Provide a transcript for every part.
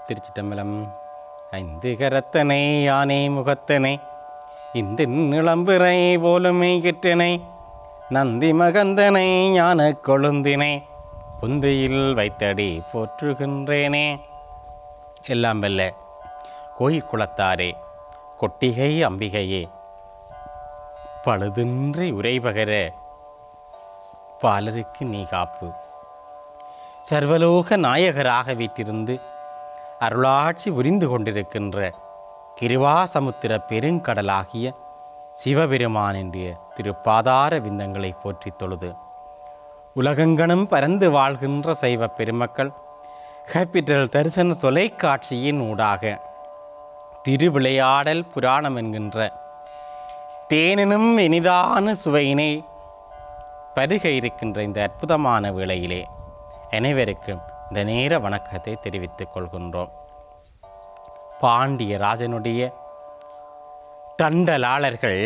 திருச்சிட்டம்பலம் ஐந்து கரத்தனை யானை முகத்தனை இந்த நிளம்பிறை போலுமை கிட்டனை நந்தி மகந்தனை ஞான கொழுந்தினை புந்தியில் வைத்தடி போற்றுகின்றேனே எல்லாம் வெல்ல கோயில் குளத்தாரே கொட்டிகை அம்பிகையே பழுதின்றி உரைபகர பாலருக்கு நீ காப்பு சர்வலோக நாயகராக வீட்டிருந்து அருளாட்சி புரிந்து கொண்டிருக்கின்ற கிருவாசமுத்திர பெருங்கடலாகிய சிவபெருமானின்றைய திருப்பாதார விந்தங்களை போற்றித் தொழுது உலகங்கனும் பரந்து வாழ்கின்ற சைவ பெருமக்கள் கேபிட்டல் தரிசன தொலைக்காட்சியின் ஊடாக திருவிளையாடல் புராணம் என்கின்ற தேனினும் இனிதான சுவையினை பருக இருக்கின்ற இந்த அற்புதமான வேளையிலே அனைவருக்கும் இந்த நேர வணக்கத்தை தெரிவித்துக் கொள்கின்றோம் பாண்டிய ராஜனுடைய தண்டலாளர்கள்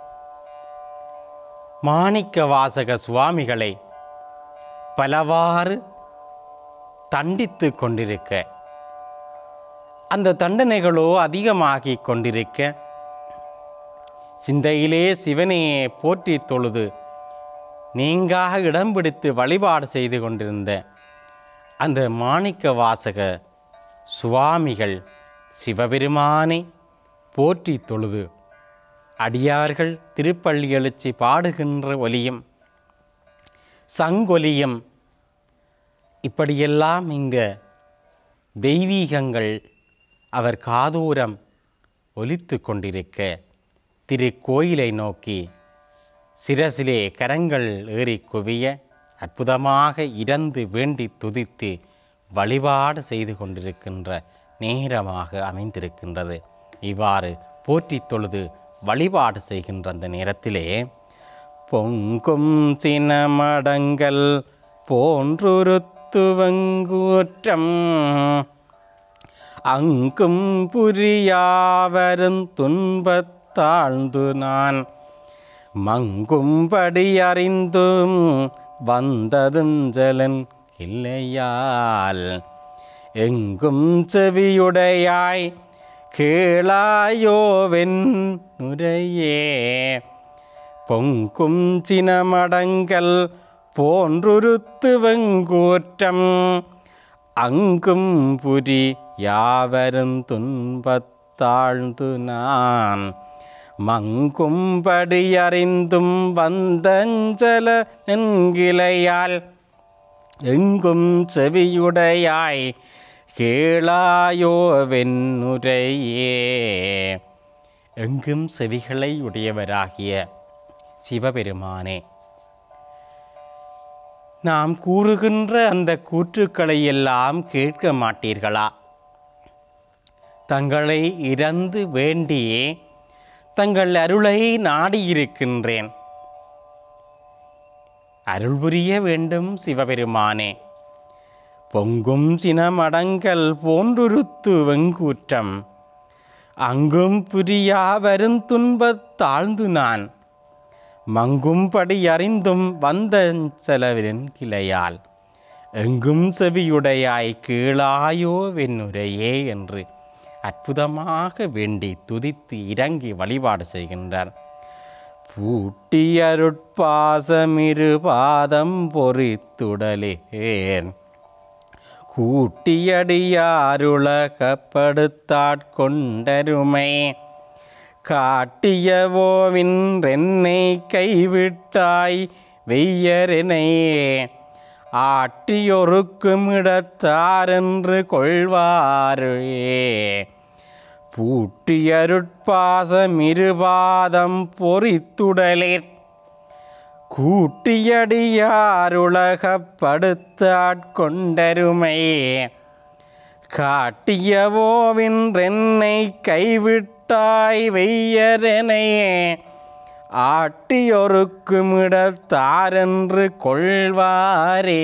மாணிக்க வாசக சுவாமிகளை பலவாறு தண்டித்து கொண்டிருக்க அந்த தண்டனைகளோ அதிகமாகிக் கொண்டிருக்க சிந்தையிலே சிவனையே போற்றி தொழுது நீங்காக இடம் பிடித்து வழிபாடு செய்து கொண்டிருந்த அந்த மாணிக்க வாசக சுவாமிகள் சிவபெருமானை போற்றி தொழுது அடியார்கள் திருப்பள்ளி எழுச்சி பாடுகின்ற ஒலியும் சங்கொலியும் இப்படியெல்லாம் இங்க தெய்வீகங்கள் அவர் காதூரம் ஒலித்து கொண்டிருக்க திருக்கோயிலை நோக்கி சிரசிலே கரங்கள் ஏறி குவிய அற்புதமாக இறந்து வேண்டி துதித்து வழிபாடு செய்து கொண்டிருக்கின்ற நேரமாக அமைந்திருக்கின்றது இவ்வாறு போற்றி தொழுது வழிபாடு செய்கின்ற அந்த நேரத்திலே பொங்கும் சினமடங்கள் போன்றுருத்துவங்கூற்றம் அங்கும் புரியாவரும் துன்பத்தாழ்ந்து நான் மங்கும்படி அறிந்தும் வந்ததும் ஜலன் இல்லையால் எங்கும் செவியுடையாய் கேளாயோவென் நுரையே பொங்கும் சினமடங்கள் போன்றுருத்து வெங்கூற்றம் அங்கும் புரி யாவரும் துன்பத்தாழ்ந்து நான் மங்கும்படி அறிந்தும் வந்தஞ்சல என்கிளையால் எங்கும் செவியுடையாய் கேளாயோ வெண்ணுரையே எங்கும் செவிகளை உடையவராகிய சிவபெருமானே நாம் கூறுகின்ற அந்த கூற்றுக்களை எல்லாம் கேட்க மாட்டீர்களா தங்களை இறந்து வேண்டியே தங்கள் அருளை நாடியிருக்கின்றேன் அருள் புரிய வேண்டும் சிவபெருமானே பொங்கும் சினமடங்கள் போன்றுருத்து வெங்கூற்றம் அங்கும் புரியா வரும் துன்பத் தாழ்ந்து நான் மங்கும்படி அறிந்தும் வந்த செலவின் கிளையால் எங்கும் செவியுடையாய் கீழாயோ வெண்ணுரையே என்று அற்புதமாக வேண்டி துதித்து இறங்கி வழிபாடு செய்கின்றார் பூட்டியருட்பாசமிரு பாதம் பொறித்துடலேன் கூட்டியடியாருலகப்படுத்தாட்கொண்டருமை காட்டியவோவின்றென்னை கைவிட்டாய் வெய்யரெனையே ஆட்டியொருக்கும் இடத்தாரென்று கொள்வாரே பூட்டியருட்பாசமிருபாதம் பொறித்துடலேற் கூட்டியடியாருலகப்படுத்தாட்கொண்டருமையே காட்டியவோவின்றென்னை கைவிட்டாய் வெய்யரெனையே ஆட்டியொருக்குமிடத்தாரென்று கொள்வாரே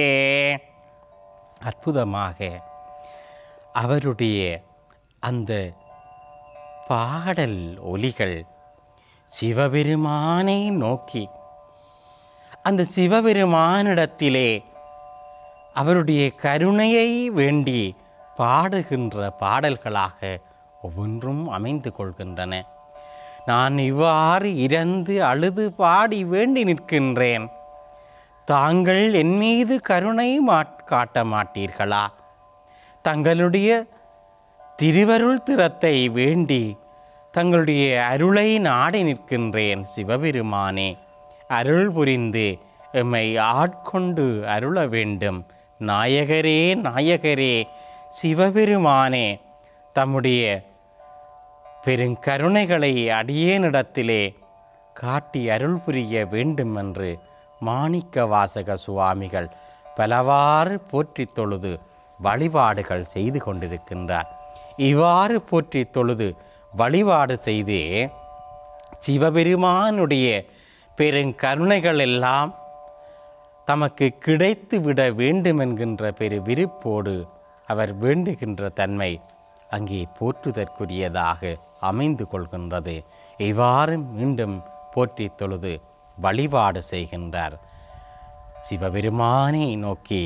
அற்புதமாக அவருடைய அந்த பாடல் ஒலிகள் சிவபெருமானை நோக்கி அந்த சிவபெருமானிடத்திலே அவருடைய கருணையை வேண்டி பாடுகின்ற பாடல்களாக ஒவ்வொன்றும் அமைந்து கொள்கின்றன நான் இவ்வாறு இறந்து அழுது பாடி வேண்டி நிற்கின்றேன் தாங்கள் என் மீது கருணை மாட் காட்ட மாட்டீர்களா தங்களுடைய திருவருள் திறத்தை வேண்டி தங்களுடைய அருளை நாடி நிற்கின்றேன் சிவபெருமானே அருள் புரிந்து எம்மை ஆட்கொண்டு அருள வேண்டும் நாயகரே நாயகரே சிவபெருமானே தம்முடைய பெருங்கருணைகளை அடியேனிடத்திலே காட்டி அருள் புரிய வேண்டும் என்று மாணிக்க வாசக சுவாமிகள் பலவாறு போற்றித் தொழுது வழிபாடுகள் செய்து கொண்டிருக்கின்றார் இவ்வாறு போற்றித் தொழுது வழிபாடு செய்து சிவபெருமானுடைய பெருங்கருணைகள் எல்லாம் தமக்கு கிடைத்து விட வேண்டும் என்கின்ற பெரு விருப்போடு அவர் வேண்டுகின்ற தன்மை அங்கே போற்றுதற்குரியதாக அமைந்து கொள்கின்றது இவ்வாறு மீண்டும் போற்றி தொழுது வழிபாடு செய்கின்றார் சிவபெருமானை நோக்கி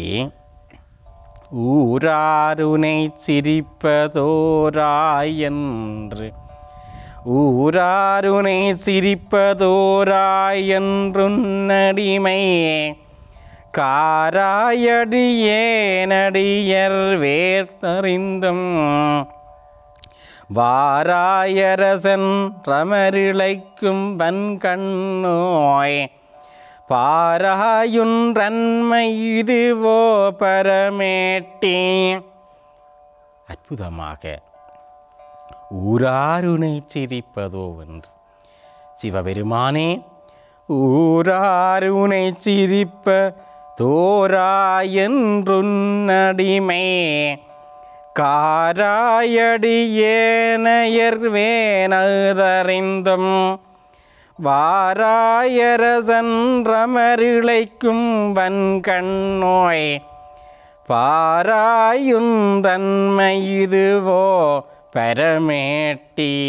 ஊராருனை சிரிப்பதோராய் என்று ஊராருனை சிரிப்பதோராய் என்றுன்னடிமையே காராயடியேனடியர் வேர்த்தறிந்தும் வாராயரசன் ரமரிழைக்கும் வன்கண்ணோய் பாராயுன்றன்மை இதுவோ பரமேட்டி அற்புதமாக ஊராருனை சிரிப்பதோ என்று சிவபெருமானே ஊராருனை சிரிப்ப தோராயென்றுன்னடிமை காராயடியேனையர்வேனதறிந்தும் வாராயரசன் ரமரிழைக்கும் வன்கண்ணோய் பாராயுந்தன்மை இதுவோ பரமேட்டி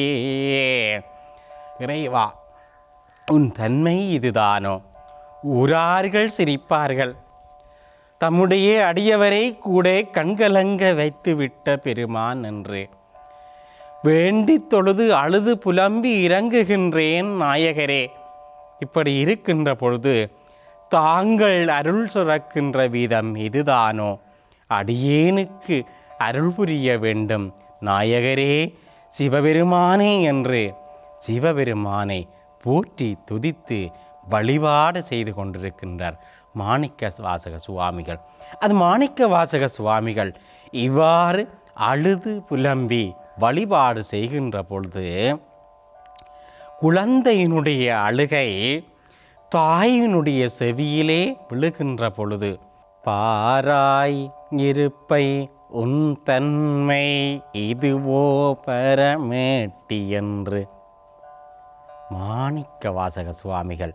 இறைவா உன் தன்மை இதுதானோ ஊரார்கள் சிரிப்பார்கள் தம்முடைய அடியவரை கூட கண்கலங்க வைத்துவிட்ட பெருமான் என்று வேண்டி தொழுது அழுது புலம்பி இறங்குகின்றேன் நாயகரே இப்படி இருக்கின்ற பொழுது தாங்கள் அருள் சுரக்கின்ற வீதம் இதுதானோ அடியேனுக்கு அருள் புரிய வேண்டும் நாயகரே சிவபெருமானே என்று சிவபெருமானை போற்றி துதித்து வழிபாடு செய்து கொண்டிருக்கின்றார் மாணிக்க வாசக சுவாமிகள் அது மாணிக்க வாசக சுவாமிகள் இவ்வாறு அழுது புலம்பி வழிபாடு செய்கின்ற பொழுது குழந்தையினுடைய அழுகை தாயினுடைய செவியிலே விழுகின்ற பொழுது பாராய் இருப்பை உன் தன்மை இதுவோ பரமேட்டி என்று மாணிக்க வாசக சுவாமிகள்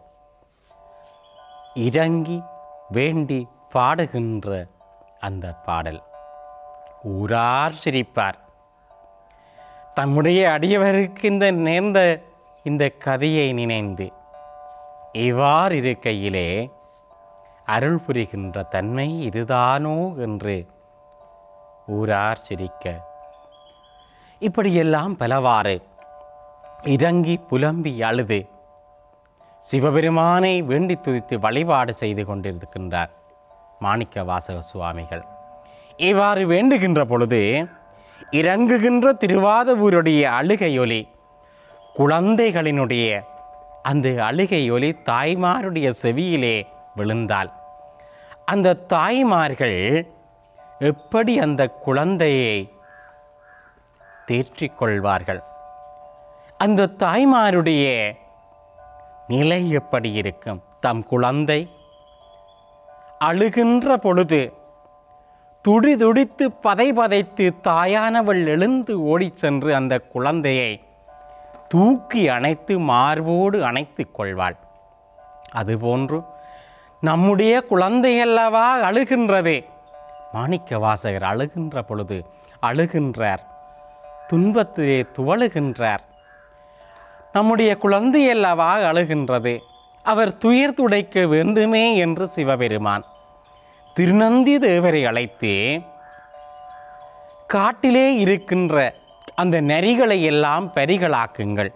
இறங்கி வேண்டி பாடுகின்ற அந்த பாடல் ஊரார் சிரிப்பார் தம்முடைய அடியவருக்கு இந்த நேர்ந்த இந்த கதையை நினைந்து இவ்வாறு இருக்கையிலே அருள் புரிகின்ற தன்மை இதுதானோ என்று ஊரார் சிரிக்க இப்படியெல்லாம் பலவாறு இறங்கி புலம்பி அழுது சிவபெருமானை வேண்டி துதித்து வழிபாடு செய்து கொண்டிருக்கின்றார் மாணிக்க வாசக சுவாமிகள் இவ்வாறு வேண்டுகின்ற பொழுது இறங்குகின்ற திருவாதவூருடைய அழுகையொலி குழந்தைகளினுடைய அந்த அழுகையொலி தாய்மாருடைய செவியிலே விழுந்தால் அந்த தாய்மார்கள் எப்படி அந்த குழந்தையை தேற்றிக் கொள்வார்கள் அந்த தாய்மாருடைய நிலை எப்படி இருக்கும் தம் குழந்தை அழுகின்ற பொழுது துடி துடித்து பதை பதைத்து தாயானவள் எழுந்து ஓடிச் சென்று அந்த குழந்தையை தூக்கி அணைத்து மார்போடு அணைத்துக் கொள்வாள் அதுபோன்று நம்முடைய குழந்தையல்லவா அழுகின்றதே மாணிக்க வாசகர் அழுகின்ற பொழுது அழுகின்றார் துன்பத்திலே துவழுகின்றார் நம்முடைய குழந்தையல்லவா அழுகின்றது அவர் துயர் துடைக்க வேண்டுமே என்று சிவபெருமான் திருநந்தி தேவரை அழைத்து காட்டிலே இருக்கின்ற அந்த நரிகளை எல்லாம் பரிகளாக்குங்கள்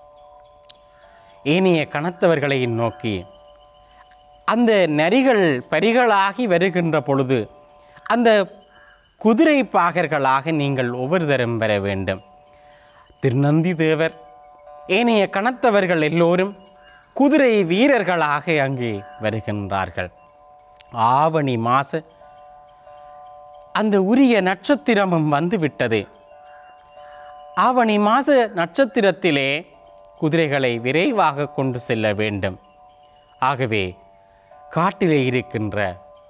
ஏனைய கணத்தவர்களை நோக்கி அந்த நரிகள் பரிகளாகி வருகின்ற பொழுது அந்த குதிரை பாகர்களாக நீங்கள் ஒவ்வொரு தரம் பெற வேண்டும் திருநந்தி தேவர் ஏனைய கணத்தவர்கள் எல்லோரும் குதிரை வீரர்களாக அங்கே வருகின்றார்கள் ஆவணி மாச அந்த உரிய நட்சத்திரமும் வந்துவிட்டது ஆவணி மாத நட்சத்திரத்திலே குதிரைகளை விரைவாக கொண்டு செல்ல வேண்டும் ஆகவே காட்டிலே இருக்கின்ற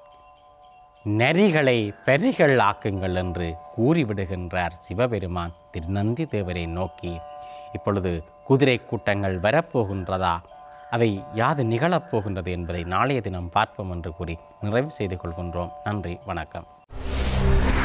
நரிகளை பெரிகள் ஆக்குங்கள் என்று கூறிவிடுகின்றார் சிவபெருமான் திருநந்தி தேவரை நோக்கி இப்பொழுது குதிரை கூட்டங்கள் வரப்போகின்றதா அவை யாது நிகழப்போகின்றது என்பதை நாளைய தினம் பார்ப்போம் என்று கூறி நிறைவு செய்து கொள்கின்றோம் நன்றி வணக்கம்